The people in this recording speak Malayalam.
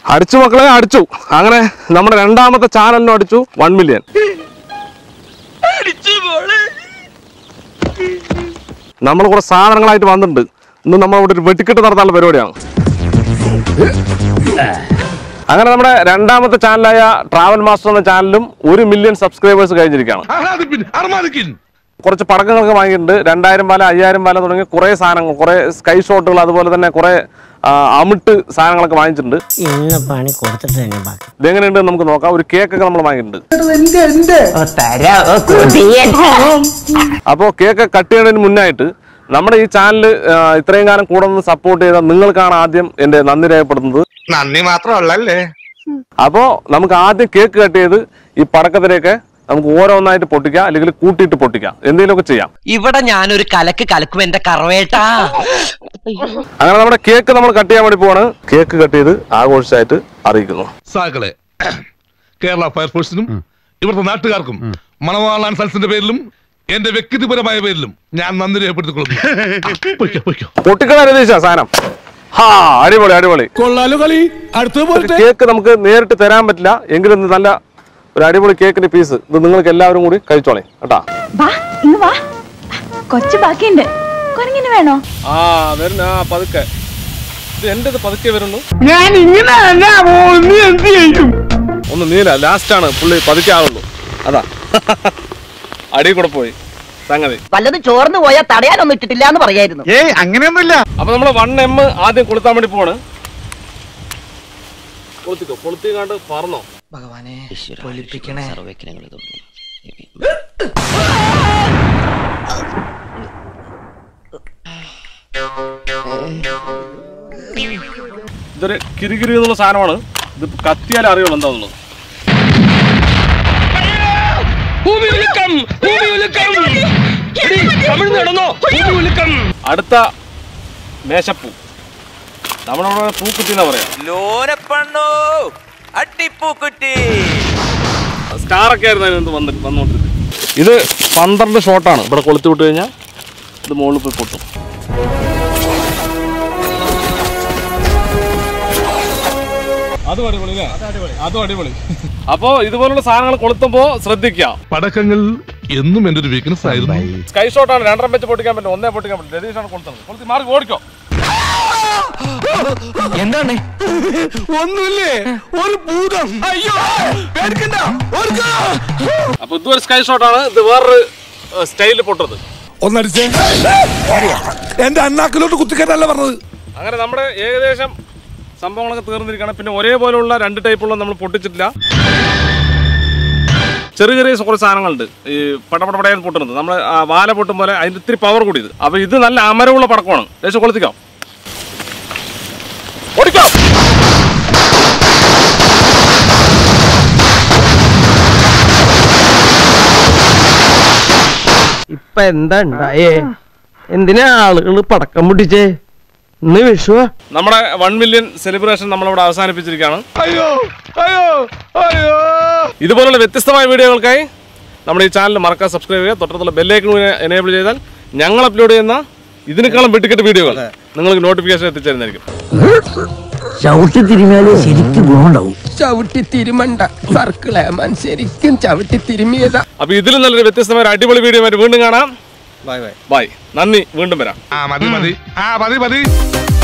അടിച്ചു മക്കളെ അടിച്ചു അങ്ങനെ നമ്മുടെ രണ്ടാമത്തെ ചാനലിനും അടിച്ചു വൺ മില്യൺ നമ്മൾ കുറെ സാധനങ്ങളായിട്ട് വന്നിട്ടുണ്ട് ഇന്ന് നമ്മൾ ഇവിടെ ഒരു വെട്ടിക്കെട്ട് നടത്താനുള്ള പരിപാടിയാണ് അങ്ങനെ നമ്മുടെ രണ്ടാമത്തെ ചാനലായ ട്രാവൽ മാസ്റ്റർ എന്ന ചാനലും ഒരു മില്യൺ സബ്സ്ക്രൈബേഴ്സ് കഴിഞ്ഞിരിക്കുകയാണ് ആഹ്ലാദിപ്പിൻ അർമാദിക്കിൻ കുറച്ച് പടക്കങ്ങളൊക്കെ വാങ്ങിയിട്ടുണ്ട് രണ്ടായിരം പാല അയ്യായിരം പാല തുടങ്ങിയ കുറേ സാധനങ്ങൾ കുറേ സ്കൈ ഷോട്ടുകൾ അതുപോലെ തന്നെ കുറേ ആ, അമിട്ട് സാധനങ്ങളൊക്കെ വാങ്ങിച്ചിട്ടുണ്ട് ഇന്ന് പണി കൊടുത്തിട്ട് തന്നെ ബാക്കി ഇതെങ്ങനെയുണ്ട് നമുക്ക് നോക്കാം ഒരു കേക്കൊക്കെ നമ്മൾ വാങ്ങിയിട്ടുണ്ട് അപ്പോൾ കേക്ക് കട്ട് ചെയ്യുന്നതിന് മുന്നായിട്ട് നമ്മുടെ ഈ ചാനൽ ഇത്രയും കാലം കൂടെ നിന്ന് സപ്പോർട്ട് ചെയ്ത നിങ്ങൾക്കാണ് ആദ്യം എൻ്റെ നന്ദി രേഖപ്പെടുത്തുന്നത് നന്ദി മാത്രമല്ലേ അപ്പോൾ നമുക്ക് ആദ്യം കേക്ക് കട്ട് ചെയ്ത് ഈ പടക്കത്തിലേക്ക് നമുക്ക് ഓരോന്നായിട്ട് പൊട്ടിക്കാം അല്ലെങ്കിൽ കൂട്ടിയിട്ട് പൊട്ടിക്കാം എന്തെങ്കിലുമൊക്കെ ചെയ്യാം ഇവിടെ ഞാനൊരു കലക്ക് കലക്കും എന്റെ കറവേട്ടാ അങ്ങനെ നമ്മുടെ കേക്ക് നമ്മൾ കട്ട് ചെയ്യാൻ വേണ്ടി പോവാണ് കേക്ക് കട്ട് ചെയ്ത് ആഘോഷിച്ചായിട്ട് അറിയിക്കുന്നു സാകളെ കേരള ഫയർഫോഴ്സിനും ഇവിടുത്തെ നാട്ടുകാർക്കും മണവാളാൻ സൽസിന്റെ പേരിലും എന്റെ വ്യക്തിപരമായ പേരിലും ഞാൻ നന്ദി രേഖപ്പെടുത്തിക്കൊള്ളുന്നു പൊയ്ക്കോ, പൊയ്ക്കോ. പൊട്ടിക്കണ രതീശ സാധനം ഹാ അടിപൊളി അടിപൊളി കൊള്ളാലോ കളി അടുത്ത ഒരു കേക്ക് നമുക്ക് നേരിട്ട് തരാൻ പറ്റില്ല എങ്കിലും ഇത് നല്ല ഒരു അടിപൊളി കേക്കിന്റെ പീസ് ഇത് നിങ്ങൾക്ക് എല്ലാവരും കൂടി കഴിച്ചോളേ കേട്ടാ വാ ഇന്ന് വാ കൊച്ചു ബാക്കിയുണ്ട് കുരങ്ങിന് വേണോ ആ വരുന്ന ആ പതുക്കെ ഇത് എന്റെ പതുക്കെ വരുന്നു ഞാൻ ഇങ്ങനെ തന്നെ പോകുന്നു എന്ത് ചെയ്യും ഒന്ന് നീല ലാസ്റ്റ് ആണ് പുള്ളി പതുക്കെ ആവുള്ളൂ അതാ അടി കൂടെ പോയി സംഗതി വല്ലതും ചോർന്നു പോയാൽ തടയാനൊന്നും ഇട്ടിട്ടില്ല എന്ന് പറയായിരുന്നു ഏയ് അങ്ങനെയൊന്നുമില്ല അപ്പൊ നമ്മള് വൺ എം ആദ്യം കൊളുത്താൻ വേണ്ടി പോവാണ് കൊളുത്തിക്കോ കൊളുത്തിക്കാണ്ട് പറന്നോ ഭഗവാനെ പൊലിപ്പിക്കണേ ഇതൊരു കിരികിരി എന്നുള്ള സാധനമാണ് ഇത് കത്തിയാലേ അറിയുള്ളൂ എന്താണെന്നുള്ളത് അടുത്ത മേശപ്പൂ നമ്മളവിടെ പൂക്കുറ്റി എന്നാ പറയാ ലോനപ്പണ്ണോ അട്ടിപ്പൂക്കുറ്റി സ്റ്റാർ ഒക്കെ ആയിരുന്നു അതിനകത്ത് വന്ന് വന്നുകൊണ്ടിരുന്നത് ഇത് പന്ത്രണ്ട് ഷോട്ടാണ് ഇവിടെ കൊളുത്തി വിട്ട് കഴിഞ്ഞാൽ ഇത് മുകളിൽ പോയി പൊട്ടും അതും അടിപൊളി അല്ലേ അതും അടിപൊളി അപ്പോ ഇതുപോലുള്ള സാധനങ്ങൾ കൊളുത്തുമ്പോ ശ്രദ്ധിക്കാം പടക്കങ്ങൾ എന്നും എന്റെ ഒരു വീക്ക്നെസ് ആയിരുന്നു സ്കൈ ഷോട്ടാണ് രണ്ടരം വെച്ച് പൊട്ടിക്കാൻ പറ്റും ഒന്നേ പൊട്ടിക്കാൻ പറ്റും രതീഷാണ് കൊളുത്തുന്നത് കൊളുത്തി മാറി ഓടിക്കോ എന്താണ് ഒന്നുമില്ലേ ഒരു ഭൂതം അയ്യോ പേടിക്കണ്ട ഓർക്കോ അപ്പൊ ഇതൊരു സ്കൈ ഷോട്ടാണ് ഇത് വേറൊരു സ്റ്റൈലിൽ പൊട്ടത് ഒന്നടിച്ചേ എന്റെ അണ്ണാക്കിലോട്ട് കുത്തിക്കറ്റല്ല പറഞ്ഞത് അങ്ങനെ നമ്മുടെ ഏകദേശം സംഭവങ്ങളൊക്കെ തീർന്നിരിക്കുകയാണ് പിന്നെ ഒരേപോലെയുള്ള രണ്ട് ടൈപ്പുള്ള നമ്മൾ പൊട്ടിച്ചിട്ടില്ല ചെറിയ ചെറിയ കുറച്ച് സാധനങ്ങളുണ്ട് ഈ പടപടപടയാൻ പൊട്ടുന്നത് നമ്മൾ വാല പൊട്ടും പോലെ അതിന് ഇത്തിരി പവർ കൂടിയത് അപ്പൊ ഇത് നല്ല അമരമുള്ള പടക്കമാണ് ദേശം കൊളുത്തിക്കാം ഓടിക്കാം ഇപ്പൊ എന്താ ഉണ്ടായേ എന്തിനാ ആളുകൾ പടക്കം പൊട്ടിച്ചേ ഇന്ന് വിഷുവാ നമ്മുടെ വൺ മില്യൺ സെലിബ്രേഷൻ നമ്മളിവിടെ അവസാനിപ്പിച്ചിരിക്കുകയാണ് അയ്യോ അയ്യോ അയ്യോ ഇതുപോലുള്ള വ്യത്യസ്തമായ വീഡിയോകൾക്കായി നമ്മുടെ ഈ ചാനൽ മറക്കാൻ സബ്സ്ക്രൈബ് ചെയ്യുക തൊട്ടടുത്തുള്ള ബെല്ലൈക്കൺ എനേബിൾ ചെയ്താൽ ഞങ്ങൾ അപ്ലോഡ് ചെയ്യുന്ന ഇതിനേക്കാളും വെട്ടിക്കെട്ട് വീഡിയോകൾ നിങ്ങൾക്ക് നോട്ടിഫിക്കേഷൻ എത്തിച്ചേരുന്നതായിരിക്കും ചവിട്ടി തിരിഞ്ഞാലേ ശരിക്കും ഗുണമുണ്ടാവും ചവിട്ടി തിരുമണ്ട സർക്കിളേമാൻ ശരിക്കും ചവിട്ടി തിരുമിയതാ അപ്പൊ ഇതിലും നല്ലൊരു വ്യത്യസ്തമായ ഒരു അടിപൊളി വീഡിയോ ആയിട്ട് വീണ്ടും കാണാം ബൈ ബൈ ബൈ നന്ദി വീണ്ടും വരാം ആ മതി മതി ആ മതി മതി